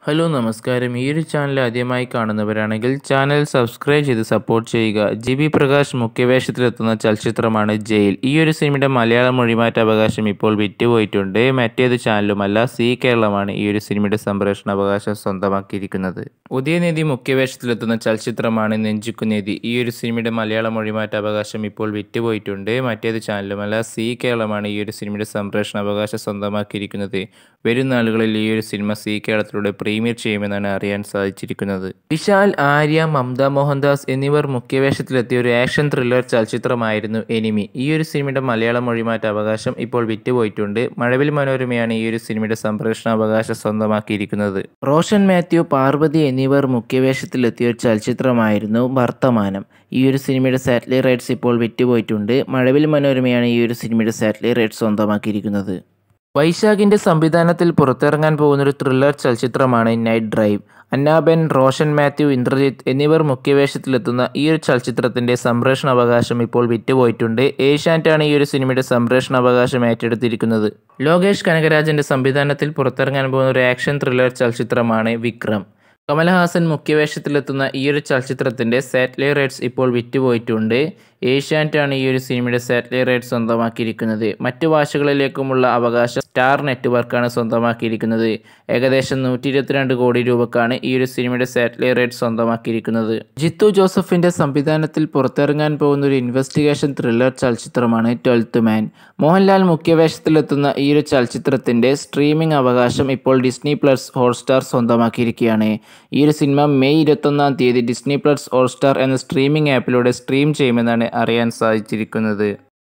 hello നമസ്കാരം ഈ ഒരു ചാനൽ ആദ്യമായി കാണുന്നവരാണെങ്കിൽ ചാനൽ സബ്സ്ക്രൈബ് ചെയ്ത് സപ്പോർട്ട് ചെയ്യുക ജി ബി പ്രകാശ് മുഖ്യവേഷത്തിലെത്തുന്ന ചലച്ചിത്രമാണ് ജയിൽ ഈ ഒരു സിനിമയുടെ മലയാളം മൊഴിമാറ്റ അവകാശം ഇപ്പോൾ വിറ്റുപോയിട്ടുണ്ട് മറ്റേത് ചാനലുമല്ല സി കേരളമാണ് ഈ ഒരു സിനിമയുടെ സംപ്രേഷണ അവകാശം സ്വന്തമാക്കിയിരിക്കുന്നത് ഉദയനിധി മുഖ്യവേഷത്തിലെത്തുന്ന ചലച്ചിത്രമാണ് നെഞ്ചുക്കുനീതി ഈ ഒരു സിനിമയുടെ മലയാളം മൊഴിമാറ്റ അവകാശം ഇപ്പോൾ വിറ്റുപോയിട്ടുണ്ട് മറ്റേത് ചാനലുമല്ല സി കേരളമാണ് ഈ ഒരു സിനിമയുടെ സംപ്രേഷണ അവകാശം സ്വന്തമാക്കിയിരിക്കുന്നത് വരും നാളുകളിൽ ഈ ഒരു സിനിമ സി കേരളത്തിലൂടെ പ്രീമിയർ ചെയ്യുമെന്നാണ് അറിയാൻ സാധിച്ചിരിക്കുന്നത് വിശാൽ ആര്യ മമത മോഹൻദാസ് എന്നിവർ മുഖ്യവേഷത്തിലെത്തിയ ഒരു ആക്ഷൻ ത്രില്ലർ ചലച്ചിത്രമായിരുന്നു എനിമി ഈ ഒരു സിനിമയുടെ മലയാളം മൊഴിമാറ്റ അവകാശം ഇപ്പോൾ വിറ്റുപോയിട്ടുണ്ട് മഴവിൽ മനോരമയാണ് ഈ ഒരു സിനിമയുടെ സംപ്രേഷണ അവകാശം സ്വന്തമാക്കിയിരിക്കുന്നത് റോഷൻ മാത്യു പാർവതി എന്നിവർ മുഖ്യവേഷത്തിലെത്തിയ ഒരു ചലച്ചിത്രമായിരുന്നു വർത്തമാനം ഈ ഒരു സിനിമയുടെ സാറ്റലൈറ്റ് റൈറ്റ്സ് ഇപ്പോൾ വിറ്റുപോയിട്ടുണ്ട് മഴവിൽ മനോരമയാണ് ഈ ഒരു സിനിമയുടെ സാറ്റലൈറ്റ് റൈറ്റ്സ് സ്വന്തമാക്കിയിരിക്കുന്നത് വൈശാഖിന്റെ സംവിധാനത്തിൽ പുറത്തിറങ്ങാൻ പോകുന്ന ഒരു ത്രില്ലർ ചലച്ചിത്രമാണ് നൈറ്റ് ഡ്രൈവ് അന്നാബെൻ റോഷൻ മാത്യു ഇന്ദ്രജിത്ത് എന്നിവർ മുഖ്യവേഷത്തിലെത്തുന്ന ഈ ഒരു ചലച്ചിത്രത്തിന്റെ സംപ്രേഷണ അവകാശം ഇപ്പോൾ വിറ്റുപോയിട്ടുണ്ട് ഏഷ്യാനെറ്റാണ് ഈ ഒരു സിനിമയുടെ സംപ്രേഷണ അവകാശം ഏറ്റെടുത്തിരിക്കുന്നത് ലോകേഷ് കനകരാജന്റെ സംവിധാനത്തിൽ പുറത്തിറങ്ങാൻ പോകുന്ന ഒരു ആക്ഷൻ ത്രില്ലർ ചലച്ചിത്രമാണ് വിക്രം കമലഹാസൻ മുഖ്യവേഷത്തിലെത്തുന്ന ഈ ഒരു ചലച്ചിത്രത്തിന്റെ സാറ്റലൈറ്റ് റൈറ്റ്സ് ഇപ്പോൾ വിറ്റുപോയിട്ടുണ്ട് ഏഷ്യാനെറ്റാണ് ഈ ഒരു സിനിമയുടെ സാറ്റലൈറ്റ് റൈറ്റ്സ് സ്വന്തമാക്കിയിരിക്കുന്നത് മറ്റു ഭാഷകളിലേക്കുമുള്ള അവകാശം സ്റ്റാർ നെറ്റ്വർക്കാണ് സ്വന്തമാക്കിയിരിക്കുന്നത് ഏകദേശം നൂറ്റി ഇരുപത്തിരണ്ട് കോടി രൂപക്കാണ് ഈ ഒരു സിനിമയുടെ സാറ്റലൈറ്റ് റൈറ്റ്സ് സ്വന്തമാക്കിയിരിക്കുന്നത് ജിത്തു ജോസഫിന്റെ സംവിധാനത്തിൽ പുറത്തിറങ്ങാൻ പോകുന്ന ഒരു ഇൻവെസ്റ്റിഗേഷൻ ത്രില്ലർ ചലച്ചിത്രമാണ് ട്വൽത്ത് മാൻ മോഹൻലാൽ മുഖ്യവേഷത്തിലെത്തുന്ന ഈ ഒരു ചലച്ചിത്രത്തിന്റെ സ്ട്രീമിംഗ് അവകാശം ഇപ്പോൾ ഡിസ്നി പ്ലസ് ഹോട്ട്സ്റ്റാർ സ്വന്തമാക്കിയിരിക്കുകയാണ് ഈ ഒരു സിനിമ മെയ് ഇരുപത്തൊന്നാം തീയതി ഡിസ്നി പ്ലസ് ഹോട്ട്സ്റ്റാർ എന്ന സ്ട്രീമിംഗ് ആപ്പിലൂടെ സ്ട്രീം ചെയ്യുമെന്നാണ് അറിയാൻ സാധിച്ചിരിക്കുന്നത്